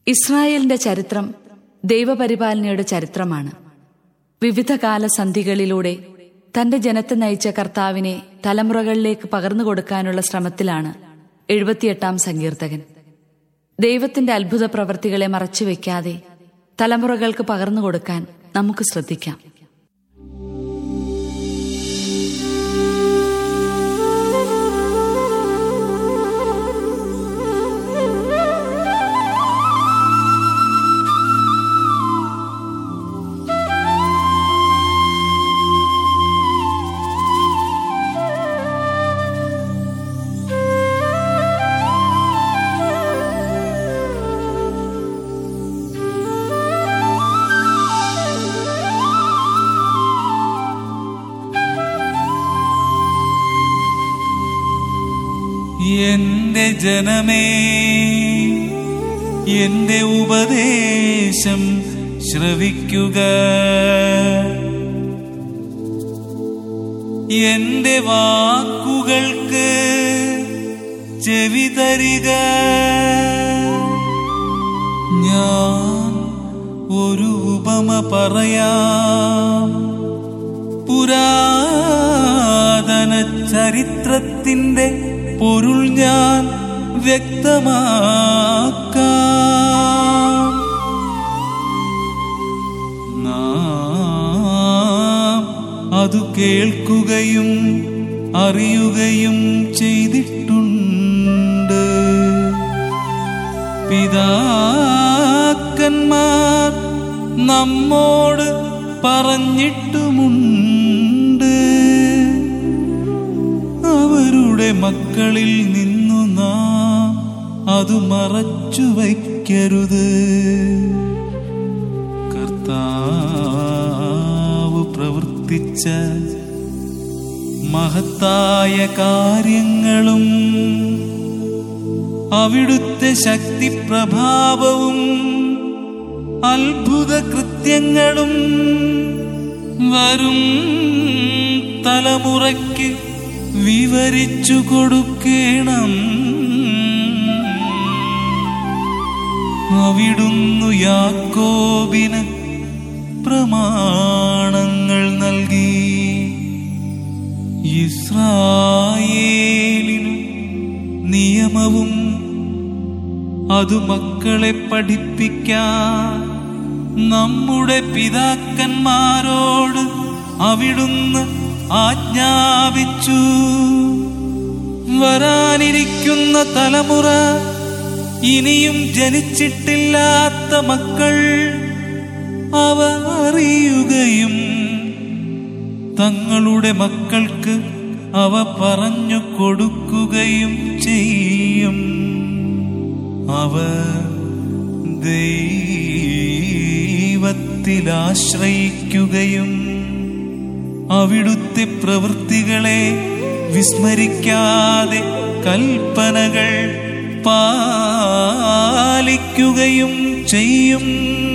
ഇസ്രായേലിന്റെ ചരിത്രം ദൈവപരിപാലനയുടെ ചരിത്രമാണ് വിവിധ കാലസന്ധികളിലൂടെ തന്റെ ജനത്തെ നയിച്ച കർത്താവിനെ തലമുറകളിലേക്ക് പകർന്നു കൊടുക്കാനുള്ള ശ്രമത്തിലാണ് എഴുപത്തിയെട്ടാം സങ്കീർത്തകൻ ദൈവത്തിന്റെ അത്ഭുത പ്രവൃത്തികളെ മറച്ചുവെക്കാതെ തലമുറകൾക്ക് പകർന്നു കൊടുക്കാൻ നമുക്ക് ശ്രദ്ധിക്കാം എന്റെ ജനമേ എന്റെ ഉപദേശം ശ്രവിക്കുക എന്റെ വാക്കുകൾക്ക് ചെവി തരിക ഞാൻ ഒരു ഉപമ പറയാം പുരാതന ചരിത്രത്തിന്റെ പൊരുൾ ഞാൻ വ്യക്തമാക്കാം നാം അതു കേൾക്കുകയും അറിയുകയും ചെയ്തിട്ടുണ്ട് പിതാക്കന്മാർ നമ്മോട് പറഞ്ഞിട്ടുമുണ്ട് അവരുടെ മക്കളിൽ നിന്നു നാം അത് മറച്ചു വയ്ക്കരുത് കർത്താവ് പ്രവർത്തിച്ച മഹത്തായ കാര്യങ്ങളും അവിടുത്തെ ശക്തി പ്രഭാവവും അത്ഭുത കൃത്യങ്ങളും വരും തലമുറയ്ക്ക് വിവരിച്ചു കൊടുക്കണം അവിടുന്നു യാക്കോബിന് പ്രമാണങ്ങൾ നൽകി ഇസ്രായേലിനു നിയമവും അതു മക്കളെ പഠിപ്പിക്കാൻ നമ്മുടെ പിതാക്കന്മാരോട് അവിടുന്ന് ആജ്ഞാപിച്ചു വരാനിരിക്കുന്ന തലമുറ ഇനിയും ജനിച്ചിട്ടില്ലാത്ത മക്കൾ അവ അറിയുകയും തങ്ങളുടെ മക്കൾക്ക് അവ പറഞ്ഞു കൊടുക്കുകയും ചെയ്യും അവർ ദൈവത്തിലാശ്രയിക്കുകയും അവിടുത്തെ പ്രവൃത്തികളെ വിസ്മരിക്കാതെ കൽപ്പനകൾ പാലിക്കുകയും ചെയ്യും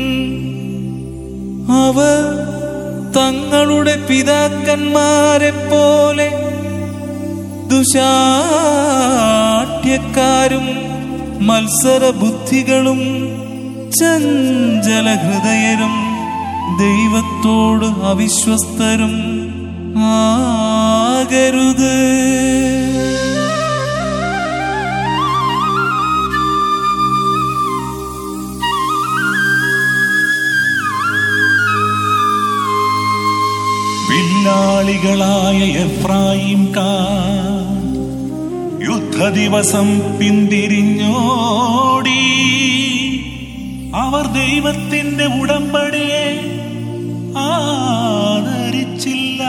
അവർ തങ്ങളുടെ പിതാക്കന്മാരെ പോലെ ദുശാഠ്യക്കാരും മത്സരബുദ്ധികളും ചഞ്ചല ഹൃദയരും ദൈവത്തോട് അവിശ്വസ്തരും ആകരുത് വില്ലാളികളായ എഫ്രായിം കാ യുദ്ധദിവസം പിന്തിരിഞ്ഞോടി അവർ ദൈവത്തിന്റെ ഉടമ്പടിയെ ആദരിച്ചില്ല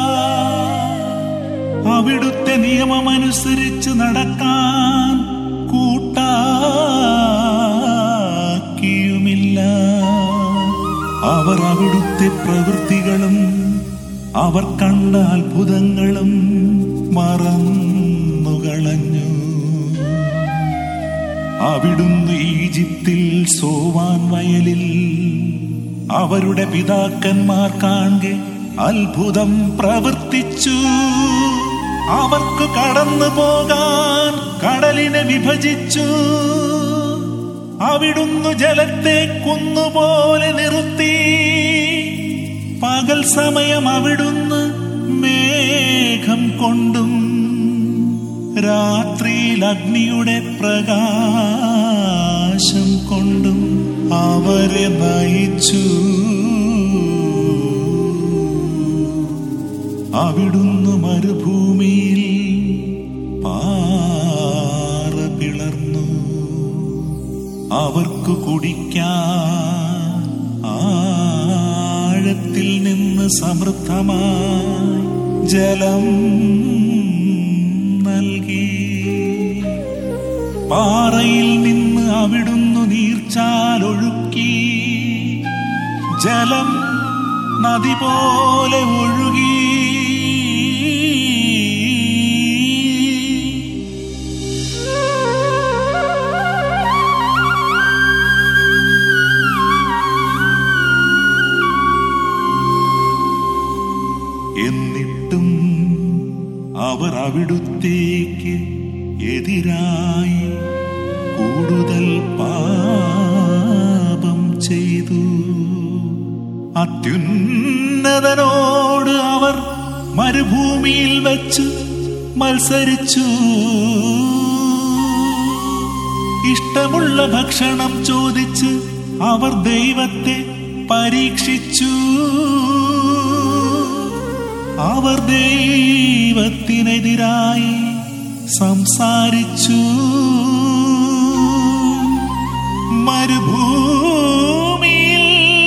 അവിടുത്തെ നിയമമനുസരിച്ച് നടക്കാൻ കൂട്ടാക്കിയുമില്ല അവർ അവിടുത്തെ പ്രവൃത്തികളും അവർ കണ്ട അത്ഭുതങ്ങളും മറന്നുകളഞ്ഞു അവിടുന്ന് ഈജിപ്തിൽ സോവാൻ വയലിൽ അവരുടെ പിതാക്കന്മാർ കാണെ അത്ഭുതം പ്രവർത്തിച്ചു അവർക്ക് കടന്നു പോകാൻ കടലിനെ വിഭജിച്ചു അവിടുന്ന് ജലത്തെ കുന്നുപോലെ നിർത്തി പകൽ സമയം അവിടുന്ന് മേഘം കൊണ്ടും രാത്രിയിൽ അഗ്നിയുടെ പ്രകാശം കൊണ്ടും അവരെ നയിച്ചു അവിടുന്ന് മരുഭൂമിയിൽ പാറ പിളർന്നു അവർക്ക് കുടിക്കാൻ ആഴത്തിൽ നിന്ന് സമൃദ്ധമായി ജലം നൽകി പാറയിൽ നിന്ന് അവിടുന്ന് നീർച്ചാലൊഴുക്കി ജലം നദി പോലെ ഒഴുകി എന്നിട്ടും അവർ അവിടുത്തേക്ക് എതിരായി കൂടുതൽ പാപം ചെയ്തു അത്യുന്നതനോട് അവർ മരുഭൂമിയിൽ വച്ച് മത്സരിച്ചു ഇഷ്ടമുള്ള ഭക്ഷണം ചോദിച്ച് അവർ ദൈവത്തെ പരീക്ഷിച്ചു അവർ ദൈവത്തിനെതിരായി സംസാരിച്ചു മരുഭൂമിയിൽ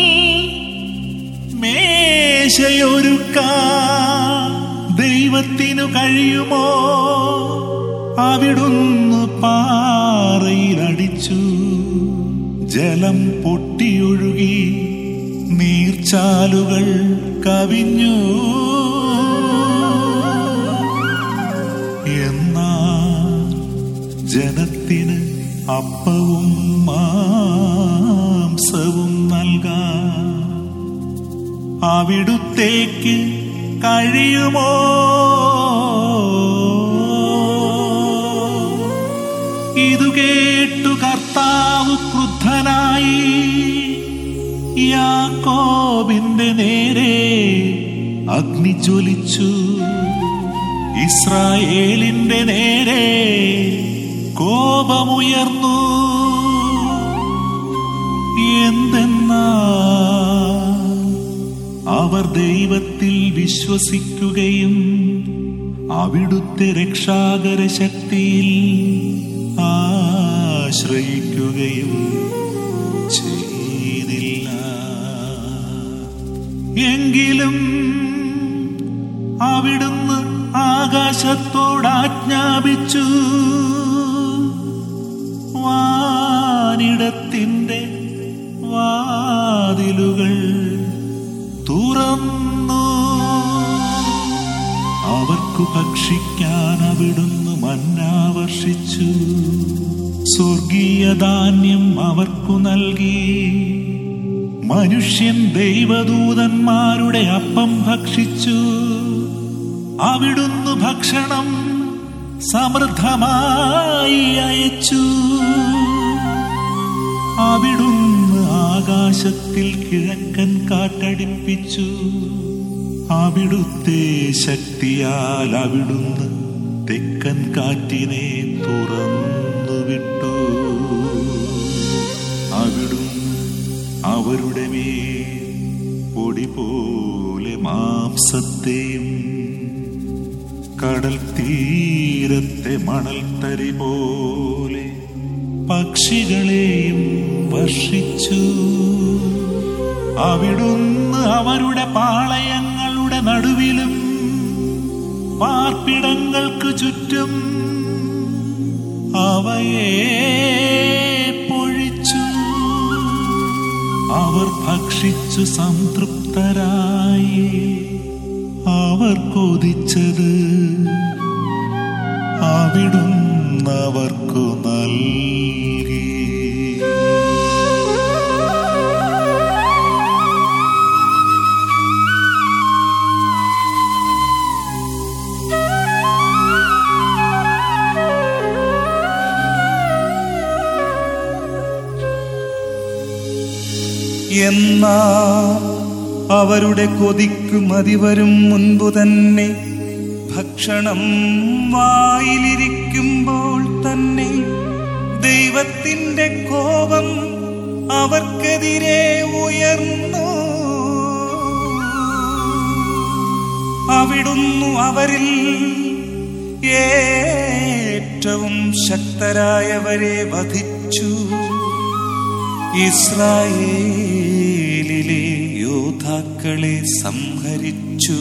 മേശയൊരുക്കാൻ ദൈവത്തിനു കഴിയുമോ അവിടുന്ന് പാറയിലടിച്ചു ജലം പൊട്ടിയൊഴുകി നീർച്ചാലുകൾ കവിഞ്ഞു എന്നാ ജനത്തിന് അപ്പവും മാംസവും നൽകാൻ അവിടുത്തേക്ക് കഴിയുമോ ഇതു കേട്ടു കർത്താവ് ക്രുദ്ധനായി യാക്കോബിന്റെ നേരെ അഗ്നി ജ്വലിച്ചു ഇസ്രായേലിന്റെ നേരെ കോപമുയർന്നു എന്തെന്നാ അവർ ദൈവത്തിൽ വിശ്വസിക്കുകയും അവിടുത്തെ രക്ഷാകര ശക്തിയിൽ ആശ്രയിക്കുകയും ചെയ്തില്ല എങ്കിലും അവിടുന്ന് ആകാശത്തോട് ആജ്ഞാപിച്ചു വാനിടത്തിന്റെ വാതിലുകൾ തുറന്നു അവർക്കു ഭക്ഷിക്കാൻ അവിടുന്ന് മന്നാവർഷിച്ചു സ്വർഗീയ ധാന്യം അവർക്കു നൽകി മനുഷ്യൻ ദൈവദൂതന്മാരുടെ അപ്പം ഭക്ഷിച്ചു അവിടുന്ന് ഭക്ഷണം സമൃദ്ധമായി അയച്ചു അവിടുന്ന് ആകാശത്തിൽ കിഴക്കൻ കാറ്റടിപ്പിച്ചു അവിടുത്തെ ശക്തിയാൽ അവിടുന്ന് തെക്കൻ കാറ്റിനെ തുറന്നു വിട്ടു അവിടുന്ന് അവരുടെ മേൽ പൊടി പോലെ മാംസത്തെയും കടൽ തീരത്തെ മണൽത്തരി പോലെ പക്ഷികളെയും വർഷിച്ചു അവിടുന്ന് അവരുടെ പാളയങ്ങളുടെ നടുവിലും പാർപ്പിടങ്ങൾക്ക് ചുറ്റും അവയെ പൊഴിച്ചു അവർ ഭക്ഷിച്ചു സംതൃപ്തരായി അവർ കൊതിച്ചത് അവിടുന്ന് അവർക്കു നൽകി എന്നാൽ അവരുടെ കൊതിക്ക് മതിവരും മുൻപു തന്നെ ഭക്ഷണം വായിലിരിക്കുമ്പോൾ തന്നെ ദൈവത്തിന്റെ കോപം അവർക്കെതിരെ ഉയർന്നു അവിടുന്നു അവരിൽ ഏറ്റവും ശക്തരായവരെ വധിച്ചു ഇസ്രായേലിലെ യോദ്ധാക്കളെ സംഹരിച്ചു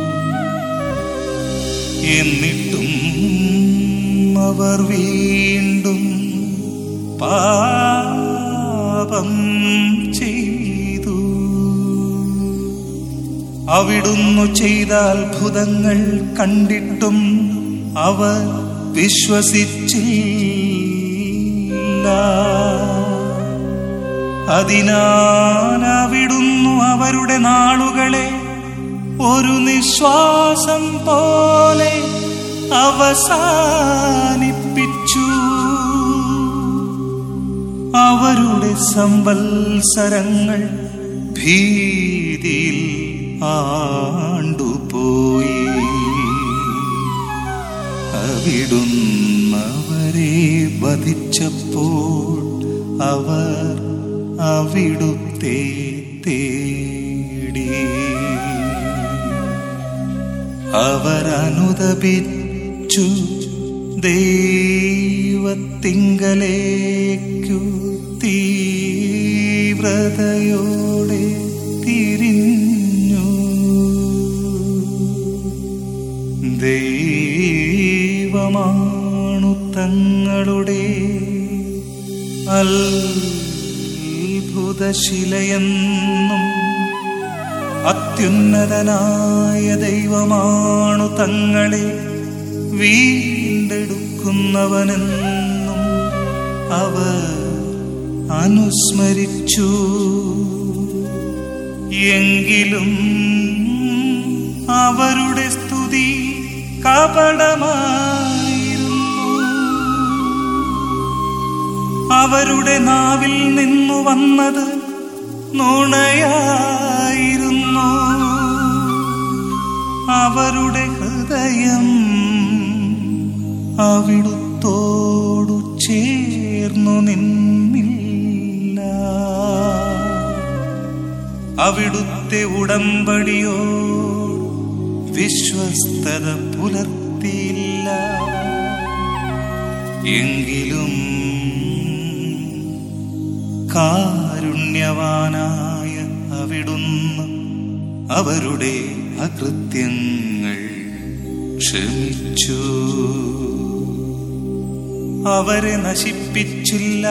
എന്നിട്ടും അവർ വീണ്ടും പാപം ചെയ്തു അവിടുന്നു ചെയ്ത അത്ഭുതങ്ങൾ കണ്ടിട്ടും അവർ വിശ്വസിച്ചില്ല അതിനാൽ അവിടുന്നു അവരുടെ നാളുകളെ ഒരു നിശ്വാസം പോലെ അവസാനിപ്പിച്ചു അവരുടെ സംവത്സരങ്ങൾ ഭീതിയിൽ ആണ്ടുപോയി അവിടുന്നവരെ വധിച്ചപ്പോൾ അവർ അവിടുത്തെ തേടി അവരനുദപിച്ചു ദൈവത്തിങ്കലേക്കു തീവ്രതയോടെ തിരിഞ്ഞു ദൈവമാണു തങ്ങളുടെ അത്ഭുതശിലയെന്നും അത്യുന്നതനായ ദൈവമാണു തങ്ങളെ വീണ്ടെടുക്കുന്നവനെന്നും അവർ അനുസ്മരിച്ചു എങ്കിലും അവരുടെ സ്തുതി കപടമായിരുന്നു അവരുടെ നാവിൽ നിന്നു വന്നത് നുണയായിരുന്നു അവരുടെ ഹൃദയം അവിടുത്തോടു ചേർന്നു നിന്നില്ല അവിടുത്തെ ഉടമ്പടിയോ വിശ്വസ്തത പുലർത്തിയില്ല എങ്കിലും കാരുണ്യവാനായ അവിടുന്ന് അവരുടെ അകൃത്യങ്ങൾ ക്ഷമിച്ചു അവരെ നശിപ്പിച്ചില്ല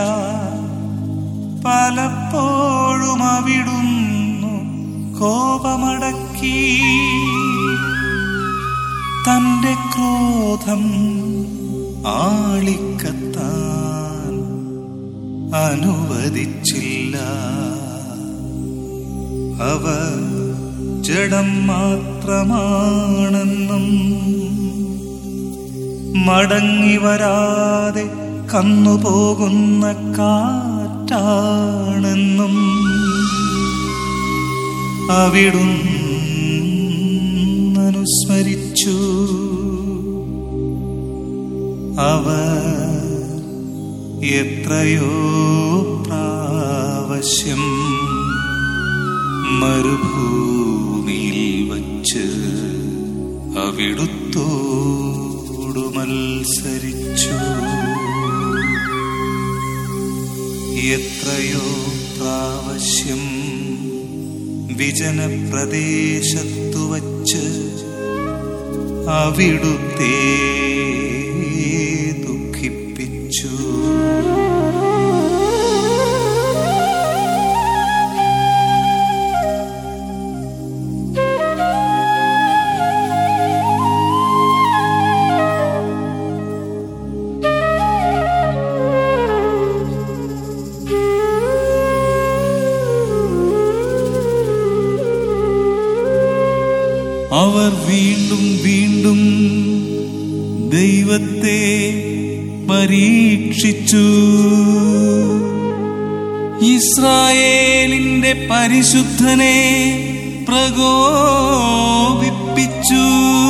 പലപ്പോഴും അവിടുന്നു കോപമടക്കി തന്റെ ക്രോധം ആളിക്കത്താൻ അനുവദിച്ചില്ല അവ ജഡം മാത്രമാണെന്നും മടങ്ങി വരാതെ കന്നുപോകുന്ന കാറ്റാണെന്നും അവിടുന്നനുസ്മരിച്ചു അവർ എത്രയോ പ്രാവശ്യം മരുഭൂമിയിൽ വച്ച് അവിടുത്തോടു മത്സരിച്ചു എത്രയോ പ്രാവശ്യം വിജനപ്രദേശത്തു വച്ച് അവിടുത്തെ ദുഃഖിപ്പിച്ചു അവർ വീണ്ടും വീണ്ടും ദൈവത്തെ പരീക്ഷിച്ചു ഇസ്രായേലിന്റെ പരിശുദ്ധനെ പ്രകോപിപ്പിച്ചു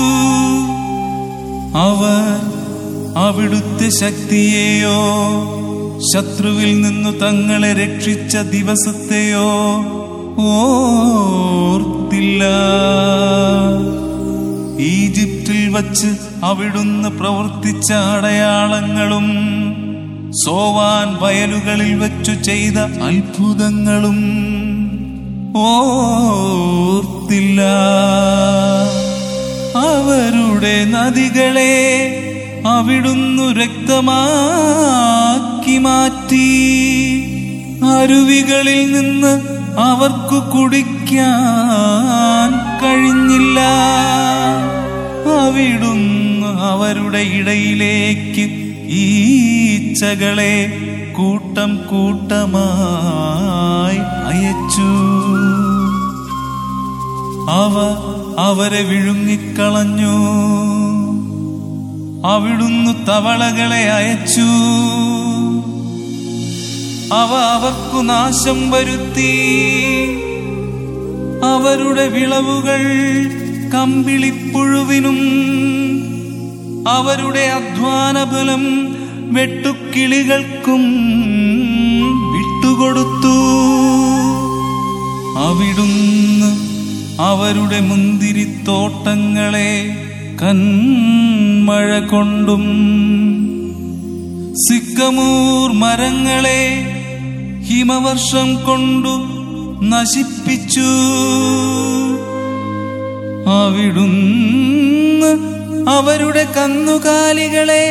അവർ അവിടുത്തെ ശക്തിയെയോ ശത്രുവിൽ നിന്നു തങ്ങളെ രക്ഷിച്ച ദിവസത്തെയോ ഓർത്തില്ല ഈജിപ്തിൽ വച്ച് അവിടുന്ന് പ്രവർത്തിച്ച അടയാളങ്ങളും സോവാൻ വയലുകളിൽ വെച്ചു ചെയ്ത അത്ഭുതങ്ങളും ഓർത്തില്ല അവരുടെ നദികളെ അവിടുന്നു രക്തമാക്കി മാറ്റി അരുവികളിൽ നിന്ന് അവർക്കു കുടിക്കാൻ കഴിഞ്ഞില്ല അവിടുന്ന് അവരുടെ ഇടയിലേക്ക് ഈച്ചകളെ കൂട്ടം കൂട്ടമായി അയച്ചു അവ അവരെ വിഴുങ്ങിക്കളഞ്ഞു അവിടുന്ന് തവളകളെ അയച്ചു അവ അവർക്കു നാശം വരുത്തി അവരുടെ വിളവുകൾ കമ്പിളിപ്പുഴുവിനും അവരുടെ അധ്വാനബലം വെട്ടുക്കിളികൾക്കും വിട്ടുകൊടുത്തു അവിടുന്ന് അവരുടെ മുന്തിരിത്തോട്ടങ്ങളെ കന്മഴ കൊണ്ടും സിക്കമൂർ മരങ്ങളെ ഹിമവർഷം കൊണ്ടു നശിപ്പിച്ചു അവിടുന്ന് അവരുടെ കന്നുകാലികളെ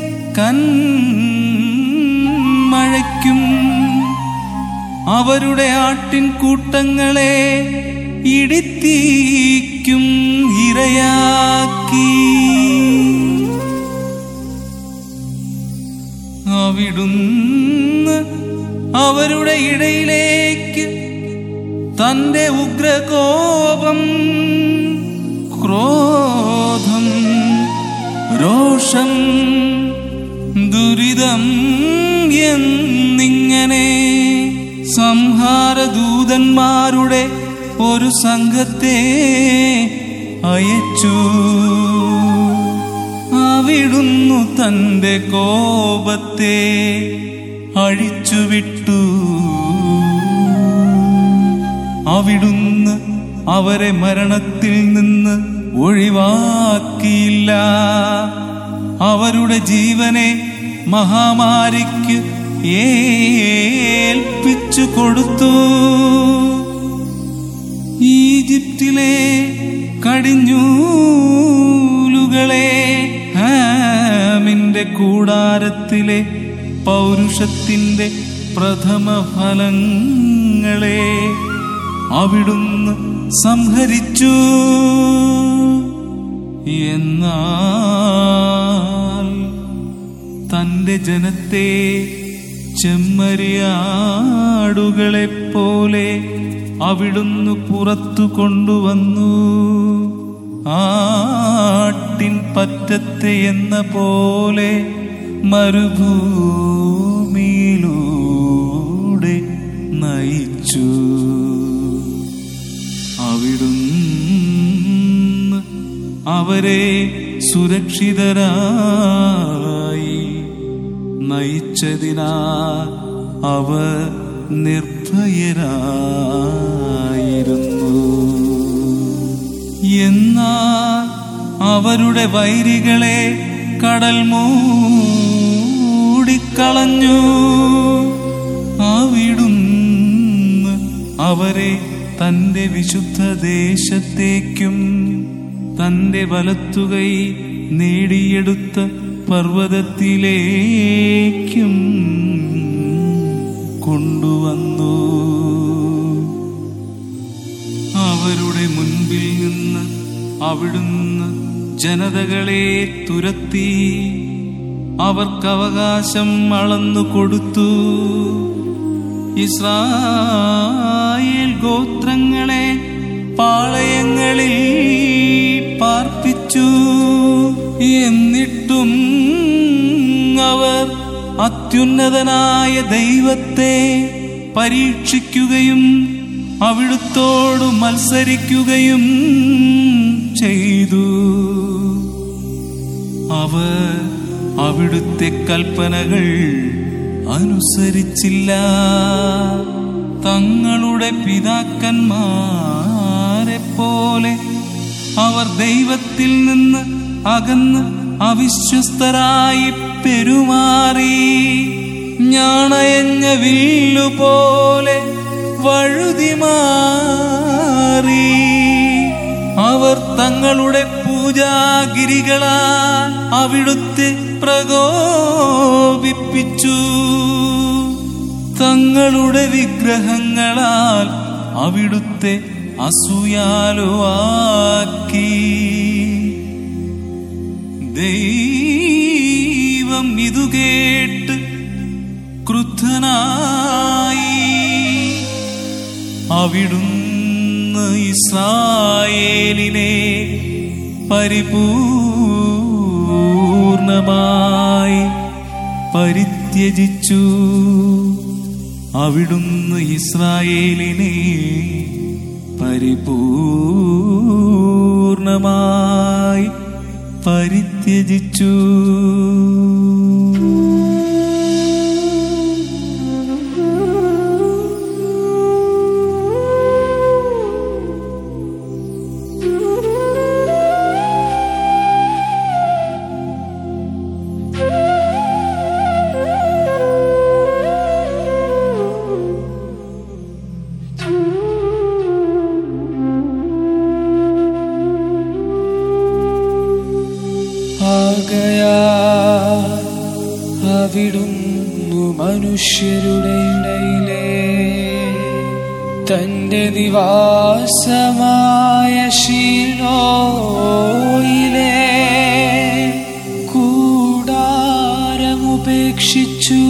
കന്മഴയ്ക്കും അവരുടെ ആട്ടിൻ കൂട്ടങ്ങളെ ഇടിത്തീക്കും ഇരയാക്കി അവിടുന്ന് അവരുടെ ഇടയിലേക്ക് തന്റെ ഉഗ്രകോപം ക്രോധം രോഷം ദുരിതം എന്നിങ്ങനെ സംഹാരദൂതന്മാരുടെ ഒരു സംഘത്തെ അയച്ചു അവിടുന്നു തന്റെ കോപത്തെ അഴിച്ചുവിട്ടു അവിടുന്ന് അവരെ മരണത്തിൽ നിന്ന് ഒഴിവാക്കിയില്ല അവരുടെ ജീവനെ മഹാമാരിക്ക് ഏൽപ്പിച്ചു കൊടുത്തു ഈജിപ്തിലെ കടിഞ്ഞൂലുകളെ ഹാമിന്റെ കൂടാരത്തിലെ പൗരുഷത്തിന്റെ പ്രഥമ ഫലങ്ങളെ അവിടുന്ന് സംഹരിച്ചു എന്നാൽ തന്റെ ജനത്തെ ചെമ്മരിയാടുകളെ പോലെ അവിടുന്ന് പുറത്തു കൊണ്ടുവന്നു ആട്ടിൻ പറ്റത്തെ എന്ന പോലെ മരുഭൂമിയിലൂടെ നയിച്ചു അവിടുന്ന് അവരെ സുരക്ഷിതരായി നയിച്ചതിനാ അവർ നിർഭയരായിരുന്നു എന്നാൽ അവരുടെ വൈരികളെ കടൽ മൂടിക്കളഞ്ഞു അവിടുന്ന് അവരെ തന്റെ വിശുദ്ധ ദേശത്തേക്കും തന്റെ വലത്തുകൈ നേടിയെടുത്ത പർവ്വതത്തിലേക്കും കൊണ്ടുവന്നു അവരുടെ മുൻപിൽ നിന്ന് അവിടുന്ന് ജനതകളെ തുരത്തി അവർക്ക് അവകാശം അളന്നു കൊടുത്തു ഇസ്രായേൽ ഗോത്രങ്ങളെ പാളയങ്ങളിൽ പാർപ്പിച്ചു എന്നിട്ടും അവർ അത്യുന്നതനായ ദൈവത്തെ പരീക്ഷിക്കുകയും അവിടുത്തോട് മത്സരിക്കുകയും ചെയ്തു അവർ അവിടുത്തെ കൽപ്പനകൾ അനുസരിച്ചില്ല തങ്ങളുടെ പിതാക്കന്മാരെ പോലെ അവർ ദൈവത്തിൽ നിന്ന് അകന്ന് അവിശ്വസ്തരായി പെരുമാറി ഞാണയഞ്ഞ വില്ലുപോലെ വഴുതി മാറി അവർ തങ്ങളുടെ പൂജാഗിരികളാൽ അവിടുത്തെ പ്രകോപിപ്പിച്ചു തങ്ങളുടെ വിഗ്രഹങ്ങളാൽ അവിടുത്തെ അസൂയാലുവാക്കി ദൈവം ഇതു കേട്ട് ക്രുദ്ധനായി അവിടുന്ന് ഇസ്രായേലിനെ പരിപൂർണമായി പരിത്യജിച്ചു അവിടുന്ന് ഇസ്രായേലിനെ പരിപൂർണമായി പരിത്യജിച്ചു ആകയാ അവിടുന്നു മനുഷ്യരുടെ ഇടയിലെ തന്റെ നിവാസമായ ശീലോയിലെ കൂടാരമുപേക്ഷിച്ചു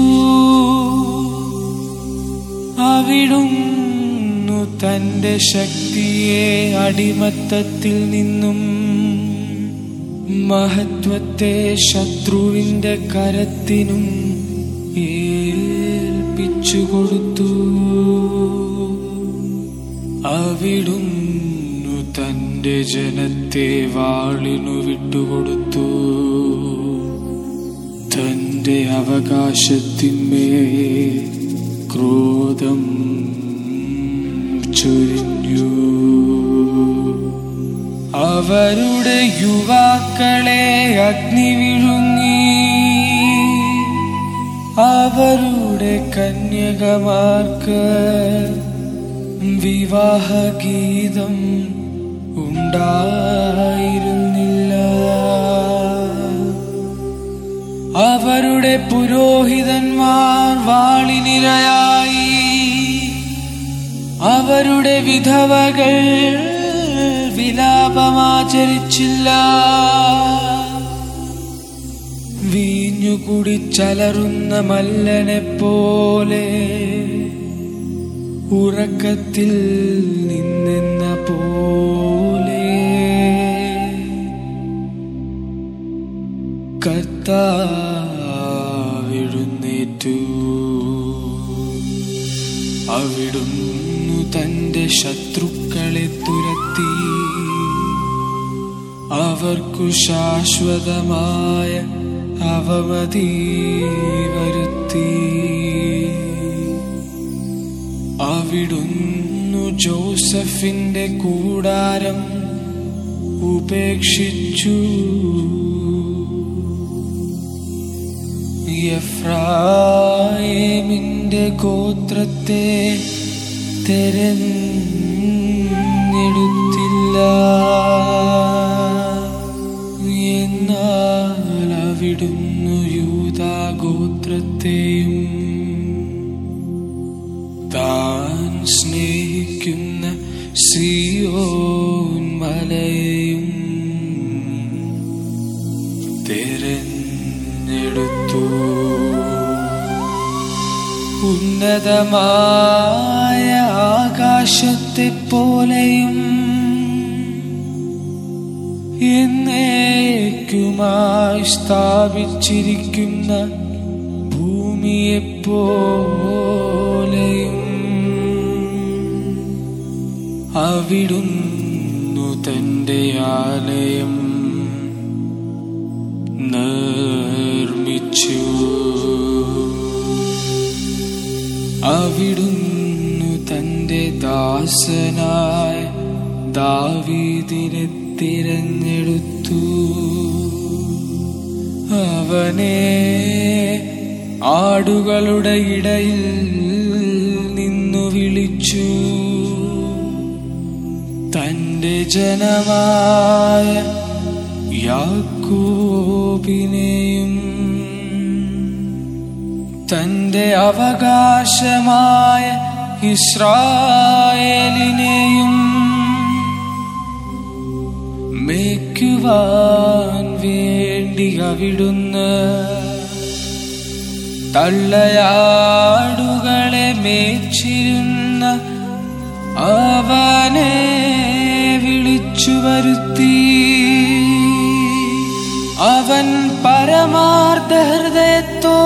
അവിടുന്നു തന്റെ ശക്തിയെ അടിമത്തത്തിൽ നിന്നും മഹത്വത്തെ ശത്രുവിന്റെ കരത്തിനും ഏൽപ്പിച്ചു കൊടുത്തു അവിടുന്നു തന്റെ ജനത്തെ വാളിനു വിട്ടുകൊടുത്തു തന്റെ അവകാശത്തിന്മേ ക്രോധം ചൊരിഞ്ഞു അവരുടെ യുവാക്കളെ അഗ്നി വിഴുങ്ങി അവരുടെ കന്യകമാർക്ക് വിവാഹഗീതം ഉണ്ടായിരുന്നില്ല അവരുടെ പുരോഹിതന്മാർ വാളിനിരയായി അവരുടെ വിധവകൾ വിലാപമാചരിച്ചില്ല വീഞ്ഞു കുടിച്ചലറുന്ന മല്ലനെ പോലെ ഉറക്കത്തിൽ നിന്നെന്ന പോലെ കർത്താവിഴുന്നേറ്റു അവിടുന്നു തന്റെ ശത്രുക്കളെ തുരത്തി അവർക്കു ശാശ്വതമായ അവമതി വരുത്തി അവിടുന്നു ജോസഫിന്റെ കൂടാരം ഉപേക്ഷിച്ചു എഫ്രായേമിന്റെ ഗോത്രത്തെ തെരഞ്ഞെടുത്തില്ല എന്നാൽ അവിടുന്നു യൂതാ ഗോത്രത്തെയും താൻ സ്നേഹിക്കുന്ന സിയോൻ മലയെയും തെരഞ്ഞെടുത്തു ഉന്നതമായ ആകാശത്തെ പോലെയും എന്നേക്കുമായി സ്ഥാപിച്ചിരിക്കുന്ന ഭൂമിയെപ്പോലെയും അവിടുന്നു തന്റെ ആലയം നിർമ്മിച്ചു അവിടുന്നു തന്റെ ദാസനായ ദാവീദിനെ തിരഞ്ഞെടുത്തു അവനെ ആടുകളുടെ ഇടയിൽ നിന്നു വിളിച്ചു തന്റെ ജനമായ യാക്കോബിനെയും തന്റെ അവകാശമായ ഇസ്രായേലിനെയും മേയ്ക്കുവാൻ വേണ്ടി അവിടുന്ന് തള്ളയാടുകളെ മേച്ചിരുന്ന അവനെ വിളിച്ചു വരുത്തി അവൻ പരമാർത്ഥ ഹൃദയത്തോ